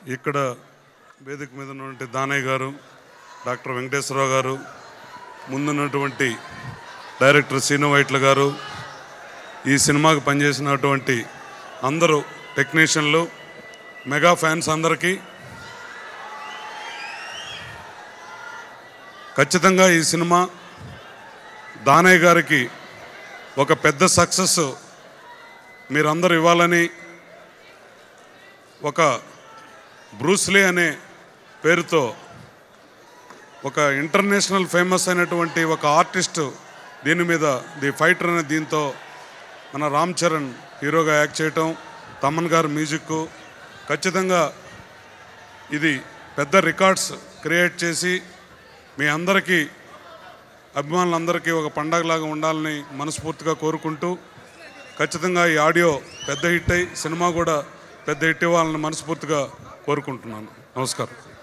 ఇక్కడ వేదిక మీద ఉన్నటువంటి దానయ్య గారు డాక్టర్ వెంకటేశ్వరరావు గారు ముందున్నటువంటి డైరెక్టర్ శ్రీను వైట్ల గారు ఈ సినిమాకి పనిచేసినటువంటి అందరూ టెక్నీషియన్లు మెగా ఫ్యాన్స్ అందరికీ ఖచ్చితంగా ఈ సినిమా దానయ్య గారికి ఒక పెద్ద సక్సెస్ మీరందరూ ఇవ్వాలని ఒక బ్రూస్లీ అనే పేరుతో ఒక ఇంటర్నేషనల్ ఫేమస్ అయినటువంటి ఒక ఆర్టిస్ట్ దీని మీద ది ఫైటర్ అనే దీంతో మన రామ్ చరణ్ హీరోగా యాక్ట్ చేయటం తమన్ గారు మ్యూజిక్ ఖచ్చితంగా ఇది పెద్ద రికార్డ్స్ క్రియేట్ చేసి మీ అందరికీ అభిమానులందరికీ ఒక పండగలాగా ఉండాలని మనస్ఫూర్తిగా కోరుకుంటూ ఖచ్చితంగా ఈ ఆడియో పెద్ద హిట్ అయి సినిమా కూడా పెద్ద హిట్ ఇవ్వాలని మనస్ఫూర్తిగా కోరుకుంటున్నాను నమస్కారం